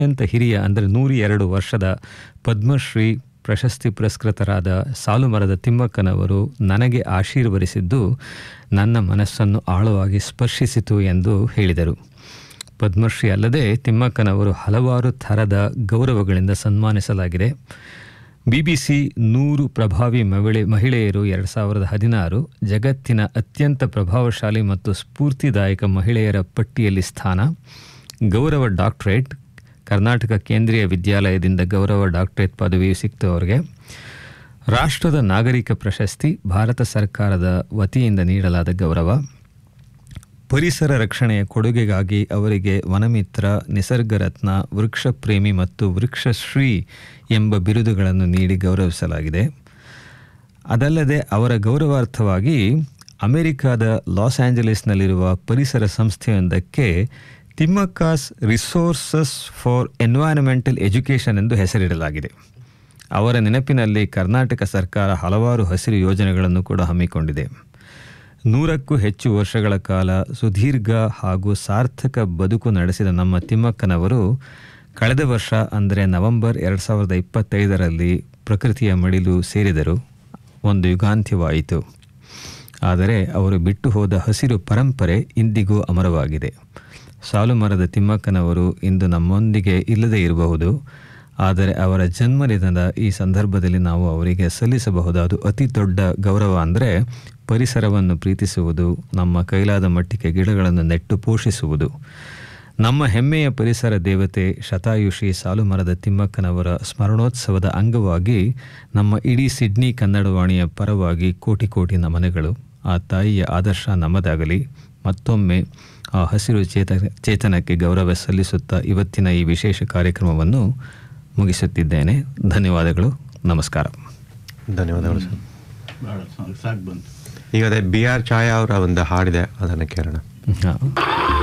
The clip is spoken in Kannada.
ಅತ್ಯಂತ ಹಿರಿಯ ಅಂದರೆ ನೂರ ಎರಡು ವರ್ಷದ ಪದ್ಮಶ್ರೀ ಪ್ರಶಸ್ತಿ ಪುರಸ್ಕೃತರಾದ ಸಾಲುಮರದ ತಿಮ್ಮಕ್ಕನವರು ನನಗೆ ಆಶೀರ್ವದಿಸಿದ್ದು ನನ್ನ ಮನಸ್ಸನ್ನು ಆಳವಾಗಿ ಸ್ಪರ್ಶಿಸಿತು ಎಂದು ಹೇಳಿದರು ಪದ್ಮಶ್ರೀ ಅಲ್ಲದೆ ತಿಮ್ಮಕ್ಕನವರು ಹಲವಾರು ಥರದ ಗೌರವಗಳಿಂದ ಸನ್ಮಾನಿಸಲಾಗಿದೆ ಬಿಬಿಸಿ ನೂರು ಪ್ರಭಾವಿ ಮಹಿಳೆ ಮಹಿಳೆಯರು ಎರಡು ಸಾವಿರದ ಹದಿನಾರು ಜಗತ್ತಿನ ಅತ್ಯಂತ ಪ್ರಭಾವಶಾಲಿ ಮತ್ತು ಸ್ಫೂರ್ತಿದಾಯಕ ಮಹಿಳೆಯರ ಪಟ್ಟಿಯಲ್ಲಿ ಸ್ಥಾನ ಗೌರವ ಡಾಕ್ಟರೇಟ್ ಕರ್ನಾಟಕ ಕೇಂದ್ರೀಯ ವಿದ್ಯಾಲಯದಿಂದ ಗೌರವ ಡಾಕ್ಟರೇಟ್ ಪದವಿಯು ಸಿಕ್ತು ಅವರಿಗೆ ರಾಷ್ಟ್ರದ ನಾಗರಿಕ ಪ್ರಶಸ್ತಿ ಭಾರತ ಸರ್ಕಾರದ ವತಿಯಿಂದ ನೀಡಲಾದ ಗೌರವ ಪರಿಸರ ರಕ್ಷಣೆಯ ಕೊಡುಗೆಗಾಗಿ ಅವರಿಗೆ ವನಮಿತ್ರ ನಿಸರ್ಗರತ್ನ ವೃಕ್ಷ ಪ್ರೇಮಿ ಮತ್ತು ವೃಕ್ಷಶ್ರೀ ಎಂಬ ಬಿರುದುಗಳನ್ನು ನೀಡಿ ಗೌರವಿಸಲಾಗಿದೆ ಅದಲ್ಲದೆ ಅವರ ಗೌರವಾರ್ಥವಾಗಿ ಅಮೆರಿಕದ ಲಾಸ್ ಆಂಜಲೀಸ್ನಲ್ಲಿರುವ ಪರಿಸರ ಸಂಸ್ಥೆಯೊಂದಕ್ಕೆ Thimmakka's resources for environmental education ಎಂದು ಹೆಸರಿಡಲಾಗಿದೆ ಅವರ ನೆನಪಿನಲ್ಲಿ ಕರ್ನಾಟಕ ಸರ್ಕಾರ ಹಲವಾರು ಹಸಿರು ಯೋಜನೆಗಳನ್ನು ಕೂಡ ಹಮ್ಮಿಕೊಂಡಿದೆ ನೂರಕ್ಕೂ ಹೆಚ್ಚು ವರ್ಷಗಳ ಕಾಲ ಸುದೀರ್ಘ ಹಾಗೂ ಸಾರ್ಥಕ ಬದುಕು ನಡೆಸಿದ ನಮ್ಮ ತಿಮ್ಮಕ್ಕನವರು ಕಳೆದ ವರ್ಷ ಅಂದರೆ ನವೆಂಬರ್ ಎರಡು ಸಾವಿರದ ಇಪ್ಪತ್ತೈದರಲ್ಲಿ ಪ್ರಕೃತಿಯ ಮಡಿಲು ಸೇರಿದರು ಒಂದು ಯುಗಾಂತ್ಯವಾಯಿತು ಆದರೆ ಅವರು ಬಿಟ್ಟು ಹೋದ ಹಸಿರು ಪರಂಪರೆ ಇಂದಿಗೂ ಅಮರವಾಗಿದೆ ಸಾಲುಮರದ ತಿಮ್ಮಕ್ಕನವರು ಇಂದು ನಮ್ಮೊಂದಿಗೆ ಇಲ್ಲದೇ ಇರಬಹುದು ಆದರೆ ಅವರ ಜನ್ಮದಿನದ ಈ ಸಂದರ್ಭದಲ್ಲಿ ನಾವು ಅವರಿಗೆ ಸಲ್ಲಿಸಬಹುದಾದ ಅತಿ ದೊಡ್ಡ ಗೌರವ ಅಂದರೆ ಪರಿಸರವನ್ನು ಪ್ರೀತಿಸುವುದು ನಮ್ಮ ಕೈಲಾದ ಮಟ್ಟಿಗೆ ಗಿಡಗಳನ್ನು ನೆಟ್ಟು ಪೋಷಿಸುವುದು ನಮ್ಮ ಹೆಮ್ಮೆಯ ಪರಿಸರ ದೇವತೆ ಶತಾಯುಷಿ ಸಾಲುಮರದ ತಿಮ್ಮಕ್ಕನವರ ಸ್ಮರಣೋತ್ಸವದ ಅಂಗವಾಗಿ ನಮ್ಮ ಇಡೀ ಸಿಡ್ನಿ ಕನ್ನಡವಾಣಿಯ ಪರವಾಗಿ ಕೋಟಿ ಕೋಟಿ ನಮನಗಳು ಆ ತಾಯಿಯ ಆದರ್ಶ ನಮ್ಮದಾಗಲಿ ಮತ್ತೊಮ್ಮೆ ಆ ಹಸಿರು ಚೇತ ಚೇತನಕ್ಕೆ ಗೌರವ ಸಲ್ಲಿಸುತ್ತಾ ಇವತ್ತಿನ ಈ ವಿಶೇಷ ಕಾರ್ಯಕ್ರಮವನ್ನು ಮುಗಿಸುತ್ತಿದ್ದೇನೆ ಧನ್ಯವಾದಗಳು ನಮಸ್ಕಾರ ಧನ್ಯವಾದಗಳು ಸರ್ ಭಾಳ ಸಾಕು ಬಂತು ಈಗ ಅದೇ ಬಿ ಆರ್ ಛಾಯಾ ಅವರ ಒಂದು ಹಾಡಿದೆ ಅದನ್ನು ಕೇಳೋಣ ಹಾಂ